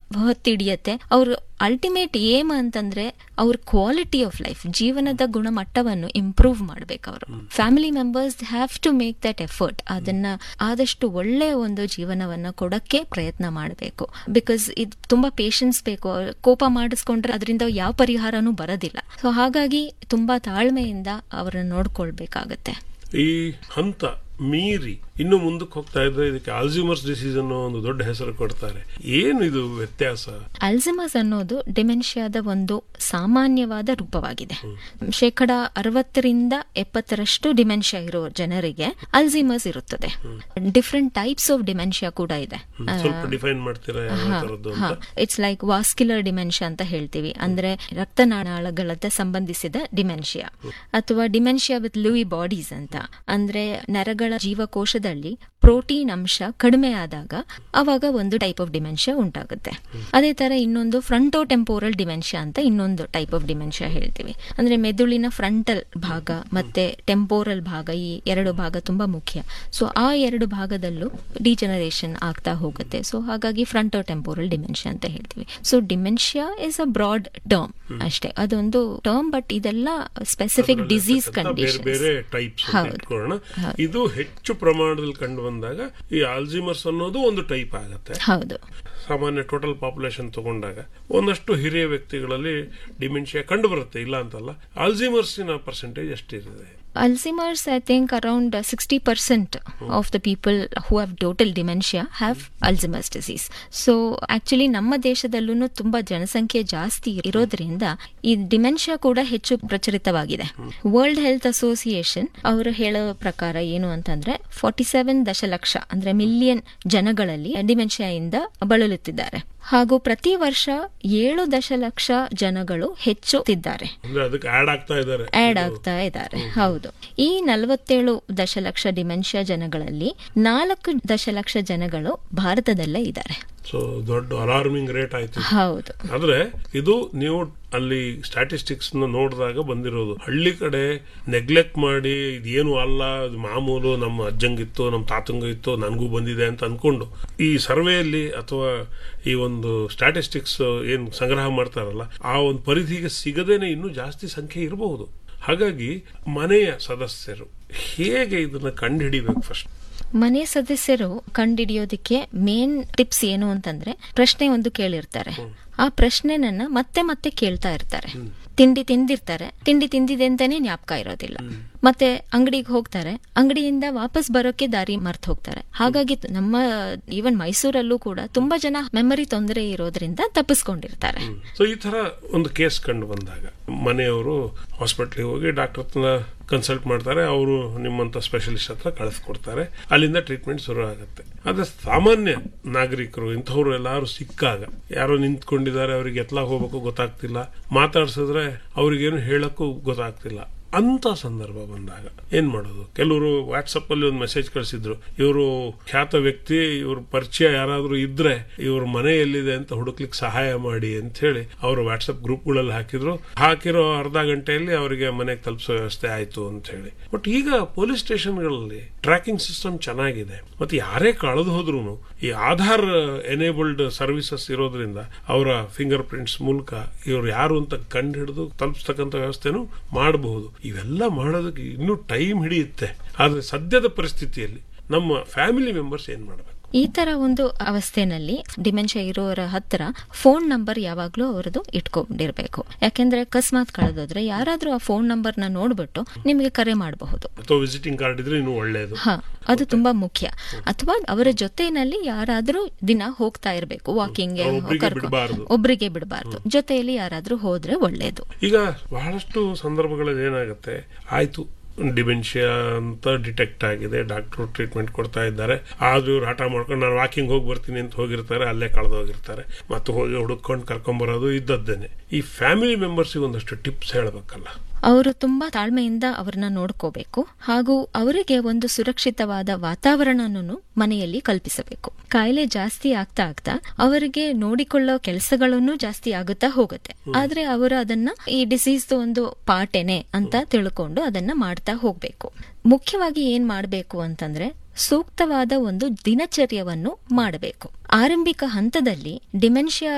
ಹೊತ್ತಿಡಿಯತ್ತೆ ಅವ್ರ ultimate aim ಅಂತಂದ್ರೆ ಅವ್ರ ಕ್ವಾಲಿಟಿ ಆಫ್ ಲೈಫ್ ಜೀವನದ ಗುಣಮಟ್ಟವನ್ನು ಇಂಪ್ರೂವ್ ಮಾಡ್ಬೇಕು ಅವರು family members have to make that effort ಅದನ್ನ ಆದಷ್ಟು ಒಳ್ಳೆ ಒಂದು ಜೀವನವನ್ನ ಕೊಡಕ್ಕೆ ಪ್ರಯತ್ನ ಮಾಡಬೇಕು ಬಿಕಾಸ್ ಇದು ತುಂಬಾ ಪೇಷನ್ಸ್ ಬೇಕು ಅವ್ರ್ ಕೋಪ ಮಾಡಿಸ್ಕೊಂಡ್ರೆ ಅದರಿಂದ ಯಾವ ಪರಿಹಾರನೂ ಬರೋದಿಲ್ಲ ಸೊ ಹಾಗಾಗಿ ತುಂಬಾ ತಾಳ್ಮೆಯಿಂದ ಅವರನ್ನ ನೋಡ್ಕೊಳ್ಬೇಕಾಗತ್ತೆ ಈ ಹಂತ ಮೀರಿ ಇನ್ನು ಮುಂದಕ್ಕೆ ಹೋಗ್ತಾ ಇದ್ರೆ ಇದಕ್ಕೆ ಆಲ್ಜಿಮರ್ಸ್ ಡಿಸೀಸ್ ಅನ್ನೋ ಒಂದು ದೊಡ್ಡ ಹೆಸರು ಕೊಡ್ತಾರೆ ಏನು ಇದು ವ್ಯತ್ಯಾಸ ಅಲ್ಝಮಸ್ ಅನ್ನೋದು ಡಿಮೆನ್ಷಿಯಾದ ಒಂದು ಸಾಮಾನ್ಯವಾದ ರೂಪವಾಗಿದೆ ಶೇಕಡ ಅರವತ್ತರಿಂದ ಎಪ್ಪತ್ತರಷ್ಟು ಡಿಮೆನ್ಷಿಯಾ ಇರೋ ಜನರಿಗೆ ಅಲ್ಝಿಮಸ್ ಇರುತ್ತದೆ ಡಿಫ್ರೆಂಟ್ ಟೈಪ್ಸ್ ಆಫ್ ಡಿಮೆನ್ಷಿಯಾ ಕೂಡ ಇದೆ ಸ್ವಲ್ಪ ಡಿಫೈನ್ ಮಾಡ್ತೀರಾ ಯಾವ ತರದ್ದು ಅಂತ ಇಟ್ಸ್ ಲೈಕ್ ವಾಸ್ಕ್ಯುಲರ್ ಡಿಮೆನ್ಷಿಯಾ ಅಂತ ಹೇಳ್ತೀವಿ ಅಂದ್ರೆ ರಕ್ತನಾಳಗಳತ್ತ ಸಂಬಂಧಿಸಿದ ಡಿಮೆನ್ಷಿಯಾ ಅಥವಾ ಡಿಮೆನ್ಷಿಯಾ ವಿತ್ ಲೂಯಿ ಬಾಡೀಸ್ ಅಂತ ಅಂದ್ರೆ ನರಗಳ ಜೀವಕೋಶದಲ್ಲಿ ಪ್ರೋಟೀನ್ ಅಂಶ ಕಡಿಮೆ ಆದಾಗ ಅವಾಗ ಒಂದು ಟೈಪ್ ಆಫ್ ಡಿಮೆನ್ಷಿಯಾ ಉಂಟಾಗುತ್ತೆ ಅದೇ ತರ ಇನ್ನೊಂದು ಫ್ರಂಟೋ ಟೆಂಪೋರಲ್ ಡಿಮೆನ್ಷಿಯಾ ಅಂತ ಇನ್ನೊಂದು ಟೈಪ್ ಆಫ್ ಡಿಮೆನ್ಷಿಯಾ ಹೇಳ್ತೀವಿ ಅಂದ್ರೆ ಮೆದುಳಿನ ಫ್ರಂಟಲ್ ಭಾಗ ಮತ್ತೆ ಟೆಂಪೋರಲ್ ಭಾಗ ಈ ಎರಡು ಭಾಗ ತುಂಬಾ ಮುಖ್ಯ ಸೊ ಆ ಎರಡು ಭಾಗದಲ್ಲೂ ಡಿಜನರೇಷನ್ ಆಗ್ತಾ ಹೋಗುತ್ತೆ ಸೊ ಹಾಗಾಗಿ ಫ್ರಂಟೋ ಟೆಂಪೋರಲ್ ಡಿಮೆನ್ಷಿಯಾ ಅಂತ ಹೇಳ್ತೀವಿ so dementia is a broad term ಅಷ್ಟೇ ಅದೊಂದು ಟರ್ಮ್ ಬಟ್ ಇದೆಲ್ಲ ಸ್ಪೆಸಿಫಿಕ್ ಡಿಸೀಸ್ ಬೇರೆ ಬೇರೆ ಕಂಡೀಷನ್ ಟೈಪ್ಸ್ ಹೌದು. ಇಟ್ಕೊಳ್ಳೋಣ ಇದು ಹೆಚ್ಚು ಪ್ರಮಾಣದಲ್ಲಿ ಕಂಡು ಬಂದಾಗ ಈ ಆಲ್ಜಿಮರ್ಸ್ ಅನ್ನೋದು ಒಂದು ಟೈಪ್ ಆಗತ್ತೆ ಹೌದು ಸಾಮಾನ್ಯ ಟೋಟಲ್ ಪಾಪ್ಯುಲೇಷನ್ ತಗೊಂಡಾಗ ಒಂದಷ್ಟು ಹಿರಿಯ ವ್ಯಕ್ತಿಗಳಲ್ಲಿ ಡಿಮೆನ್ಷಿಯಾ ಕಂಡು ಬರುತ್ತೆ ಇಲ್ಲ ಅಂತಲ್ಲ ಆಲ್ಜಿಮರ್ಸಿನ ಪರ್ಸೆಂಟೇಜ್ ಎಷ್ಟಿದೆ Alzheimer's, I think around uh, 60% of the people who have total dementia have Alzheimer's disease. So actually ನಮ್ಮ ದೇಶದಲ್ಲೂ ತುಂಬಾ ಜನಸಂಖ್ಯೆ ಜಾಸ್ತಿ ಇರೋದ್ರಿಂದ ಈ ಡಿಮೆನ್ಷಿಯಾ ಕೂಡ ಹೆಚ್ಚು ಪ್ರಚಲಿತವಾಗಿದೆ ವರ್ಲ್ಡ್ ಹೆಲ್ತ್ ಅಸೋಸಿಯೇಷನ್ ಅವರು ಹೇಳೋ ಪ್ರಕಾರ ಏನು ಅಂತಂದ್ರೆ ಫಾರ್ಟಿ ಸೆವೆನ್ ದಶಲಕ್ಷ ಅಂದ್ರೆ ಮಿಲಿಯನ್ ಜನಗಳಲ್ಲಿ ಡಿಮೆನ್ಷಿಯಾಯಿಂದ ಬಳಲುತ್ತಿದ್ದಾರೆ ಹಾಗೂ ಪ್ರತಿ ವರ್ಷ ಏಳು ದಶಲಕ್ಷ ಜನಗಳು ಹೆಚ್ಚುತ್ತಿದ್ದಾರೆ ಅಂದ್ರೆ ಅದಕ್ಕೆ ಆಡ್ ಆಗ್ತಾ ಇದ್ದಾರೆ ಆಡ್ ಆಗ್ತಾ ಇದ್ದಾರೆ ಹೌದು ಈ ನಲವತ್ತೇಳು ದಶಲಕ್ಷ ಡಿಮೆನ್ಷಿಯಾ ಜನಗಳಲ್ಲಿ ನಾಲ್ಕು ದಶಲಕ್ಷ ಜನಗಳು ಭಾರತದಲ್ಲೇ ಇದ್ದಾರೆ ಸೊ ದೊಡ್ಡ ಅಲಾರ್ಮಿಂಗ್ ರೇಟ್ ಆಯ್ತು ಹೌದು ಆದ್ರೆ ಇದು ನೀವು ಅಲ್ಲಿ ಸ್ಟ್ಯಾಟಿಸ್ಟಿಕ್ಸ್ ನೋಡಿದಾಗ ಬಂದಿರೋದು ಹಳ್ಳಿ ಕಡೆ ನೆಗ್ಲೆಕ್ಟ್ ಮಾಡಿ ಇದೇನು ಅಲ್ಲ ಇದು ಮಾಮೂಲು ನಮ್ಮ ಅಜ್ಜಂಗಿತ್ತು ನಮ್ಮ ತಾತಂಗ ಇತ್ತು ನನಗೂ ಬಂದಿದೆ ಅಂತ ಅನ್ಕೊಂಡು ಈ ಸರ್ವೆಯಲ್ಲಿ ಅಥವಾ ಈ ಒಂದು ಸ್ಟ್ಯಾಟಿಸ್ಟಿಕ್ಸ್ ಏನ್ ಸಂಗ್ರಹ ಮಾಡ್ತಾರಲ್ಲ ಆ ಒಂದು ಪರಿಧಿಗೆ ಸಿಗದೇನೆ ಇನ್ನೂ ಜಾಸ್ತಿ ಸಂಖ್ಯೆ ಇರಬಹುದು ಹಾಗಾಗಿ ಮನೆಯ ಸದಸ್ಯರು ಹೇಗೆ ಇದನ್ನ ಕಂಡುಹಿಡಿಬೇಕು ಫಸ್ಟ್ ಮನೆ ಸದಸ್ಯರು ಕಂಡಿಡಿಯೋದಕ್ಕೆ ಮೇನ್ ಟಿಪ್ಸ್ ಏನು ಅಂತಂದ್ರೆ ಪ್ರಶ್ನೆ ಒಂದು ಕೇಳಿರ್ತಾರೆ ಆ ಪ್ರಶ್ನೆನನ್ನ ಮತ್ತೆ ಮತ್ತೆ ಕೇಳ್ತಾ ಇರ್ತಾರೆ ತಿಂಡಿ ತಿಂದಿರ್ತಾರೆ ತಿಂಡಿ ತಿಂದಿದೆ ಅಂತಾನೆ ಜ್ಞಾಪಕ ಇರೋದಿಲ್ಲ ಮತ್ತೆ ಅಂಗಡಿಗೆ ಹೋಗ್ತಾರೆ ಅಂಗಡಿಯಿಂದ ವಾಪಸ್ ಬರೋಕೆ ದಾರಿ ಮರ್ತ್ ಹೋಗ್ತಾರೆ ಹಾಗಾಗಿ ತ- ನಮ್ಮ ಈವನ್ ಮೈಸೂರಲ್ಲೂ ಕೂಡ ತುಂಬಾ ಜನ ಮೆಮರಿ ತೊಂದರೆ ಇರೋದ್ರಿಂದ ತಪ್ಪಿಸ್ಕೊಂಡಿರ್ತಾರೆ ಸೊ ಈ ತರ ಒಂದು ಕೇಸ್ ಕಂಡು ಬಂದಾಗ ಮನೆಯವರು ಹಾಸ್ಪಿಟ್ಲಿಗೆ ಹೋಗಿ ಡಾಕ್ಟರ್ ಹತ್ರ ಕನ್ಸಲ್ಟ್ ಮಾಡ್ತಾರೆ ಅವರು ನಿಮ್ಮಂತ ಸ್ಪೆಷಲಿಸ್ಟ್ ಹತ್ರ ಕಳಿಸ್ಕೊಡ್ತಾರೆ ಅಲ್ಲಿಂದ ಟ್ರೀಟ್ಮೆಂಟ್ ಶುರು ಆಗುತ್ತೆ ಆದ್ರೆ ಸಾಮಾನ್ಯ ನಾಗರಿಕರು ಇಂಥವ್ರು ಎಲ್ಲಾರು ಸಿಕ್ಕಾಗ ಯಾರೋ ನಿಂತ್ಕೊಂಡಿದ್ದಾರೆ ಅವರಿಗೆ ಎತ್ಲಾಗ ಹೋಗ್ಬೇಕು ಗೊತ್ತಾಗ್ತಿಲ್ಲ ಮಾತಾಡ್ಸಿದ್ರೆ ಅವ್ರಿಗೇನು ಹೇಳಕ್ಕೂ ಗೊತ್ತಾಗ್ತಿಲ್ಲ ಅಂತ ಸಂದರ್ಭ ಬಂದಾಗ ಏನ್ ಮಾಡೋದು ಕೆಲವರು ವಾಟ್ಸಪ್ ಅಲ್ಲಿ ಒಂದು ಮೆಸೇಜ್ ಕಳಿಸಿದ್ರು ಇವರು ಖ್ಯಾತ ವ್ಯಕ್ತಿ ಇವ್ರ ಪರಿಚಯ ಯಾರಾದ್ರೂ ಇದ್ರೆ ಇವ್ರ ಮನೆ ಎಲ್ಲಿದೆ ಅಂತ ಹುಡುಕ್ಲಿಕ್ಕೆ ಸಹಾಯ ಮಾಡಿ ಅಂತ ಹೇಳಿ ಅವರು ವಾಟ್ಸಪ್ ಗ್ರೂಪ್ಗಳಲ್ಲಿ ಹಾಕಿದ್ರು ಹಾಕಿರೋ ಅರ್ಧ ಗಂಟೆಯಲ್ಲಿ ಅವರಿಗೆ ಮನೆಗೆ ತಲುಪಿಸೋ ವ್ಯವಸ್ಥೆ ಆಯ್ತು ಅಂತ ಹೇಳಿ ಬಟ್ ಈಗ ಪೊಲೀಸ್ ಸ್ಟೇಷನ್ಗಳಲ್ಲಿ ಟ್ರ್ಯಾಕಿಂಗ್ ಸಿಸ್ಟಮ್ ಚೆನ್ನಾಗಿದೆ ಮತ್ತೆ ಯಾರೇ ಕಳೆದು ಹೋದ್ರು ಈ ಆಧಾರ್ ಎನೇಬಲ್ಡ್ ಸರ್ವಿಸಸ್ ಇರೋದ್ರಿಂದ ಅವರ ಫಿಂಗರ್ ಪ್ರಿಂಟ್ಸ್ ಮೂಲಕ ಇವ್ರು ಯಾರು ಅಂತ ಕಂಡು ಹಿಡಿದು ತಲುಪಿಸ್ತಕ್ಕಂಥ ವ್ಯವಸ್ಥೆನೂ ಮಾಡಬಹುದು ಇವೆಲ್ಲ ಮಾಡೋದಕ್ಕೆ ಇನ್ನೂ ಟೈಮ್ ಹಿಡಿಯುತ್ತೆ ಆದ್ರೆ ಸದ್ಯದ ಪರಿಸ್ಥಿತಿಯಲ್ಲಿ ನಮ್ಮ ಫ್ಯಾಮಿಲಿ ಮೆಂಬರ್ಸ್ ಏನ್ ಮಾಡಬೇಕು ಈ ತರ ಒಂದು ಅವಸ್ಥೆನಲ್ಲಿ ಡಿಮೆನ್ಷಿಯಾ ಇರೋರ ಹತ್ರ ಫೋನ್ ನಂಬರ್ ಯಾವಾಗ್ಲೂ ಅವರದು ಇಟ್ಕೊಂಡಿರ್ಬೇಕು ಯಾಕೆಂದ್ರೆ ಅಕಸ್ಮಾತ್ ಕಳೆದೋದ್ರೆ ಯಾರಾದ್ರೂ ಆ ಫೋನ್ ನಂಬರ್ ನ ನೋಡ್ಬಿಟ್ಟು ನಿಮಗೆ ಕರೆ ಮಾಡಬಹುದು ಅಥವಾ ವಿಸಿಟಿಂಗ್ ಕಾರ್ಡ್ ಇದ್ರೆ ಇನ್ನೂ ಒಳ್ಳೆಯದು ಹ ಅದು ತುಂಬಾ ಮುಖ್ಯ ಅಥವಾ ಅವರ ಜೊತೆಯಲ್ಲಿ ಯಾರಾದ್ರೂ ದಿನ ಹೋಗ್ತಾ ಇರ್ಬೇಕು ವಾಕಿಂಗ್ ಒಬ್ರಿಗೆ ಬಿಡ್ಬಾರ್ದು. ಒಬ್ರಿಗೆ ಬಿಡಬಾರ್ದು ಜೊತೆಯಲ್ಲಿ ಯಾರಾದ್ರೂ ಹೋದ್ರೆ ಒಳ್ಳೇದು ಈಗ ಬಹಳಷ್ಟು ಸಂದರ್ಭಗಳಲ್ಲಿ ಏನಾಗುತ್ತೆ ಆಯ್ತು ಡಿಮೆನ್ಷಿಯಾ ಅಂತ ಡಿಟೆಕ್ಟ್ ಆಗಿದೆ ಡಾಕ್ಟರ್ ಟ್ರೀಟ್ಮೆಂಟ್ ಕೊಡ್ತಾ ಇದ್ದಾರೆ ಆದ್ರೂ ಇವ್ರು ಹಠ ಮಾಡ್ಕೊಂಡು ನಾನು ವಾಕಿಂಗ್ ಹೋಗಿ ಬರ್ತೀನಿ ಅಂತ ಹೋಗಿರ್ತಾರೆ ಅಲ್ಲೇ ಕಳೆದೋಗಿರ್ತಾರೆ ಮತ್ತೆ ಹೋಗಿ ಹುಡುಕೊಂಡು ಕರ್ಕೊಂಬರೋದು ಇದ್ದದ್ದೇನೆ ಈ ಫ್ಯಾಮಿಲಿ ಮೆಂಬರ್ಸಿಗೆ ಒಂದಷ್ಟು ಟಿಪ್ಸ್ ಹೇಳಬೇಕಲ್ಲ ಅವರು ತುಂಬಾ ತಾಳ್ಮೆಯಿಂದ ಅವ್ರನ್ನ ನೋಡ್ಕೋಬೇಕು ಹಾಗೂ ಅವರಿಗೆ ಒಂದು ಸುರಕ್ಷಿತವಾದ ವಾತಾವರಣವನ್ನು ಮನೆಯಲ್ಲಿ ಕಲ್ಪಿಸಬೇಕು ಕಾಯಿಲೆ ಜಾಸ್ತಿ ಆಗ್ತಾ ಆಗ್ತಾ ಅವರಿಗೆ ನೋಡಿಕೊಳ್ಳೋ ಕೆಲಸಗಳನ್ನು ಜಾಸ್ತಿ ಆಗುತ್ತಾ ಹೋಗುತ್ತೆ ಆದ್ರೆ ಅವರು ಅದನ್ನ ಈ ಡಿಸೀಸ್ ಒಂದು ಪಾಟೇನೆ ಅಂತ ತಿಳ್ಕೊಂಡು ಅದನ್ನ ಮಾಡ್ತಾ ಹೋಗ್ಬೇಕು ಮುಖ್ಯವಾಗಿ ಏನ್ ಮಾಡಬೇಕು ಅಂತಂದ್ರೆ ಸೂಕ್ತವಾದ ಒಂದು ದಿನಚರ್ಯವನ್ನು ಮಾಡಬೇಕು ಆರಂಭಿಕ ಹಂತದಲ್ಲಿ ಡಿಮೆನ್ಷಿಯಾ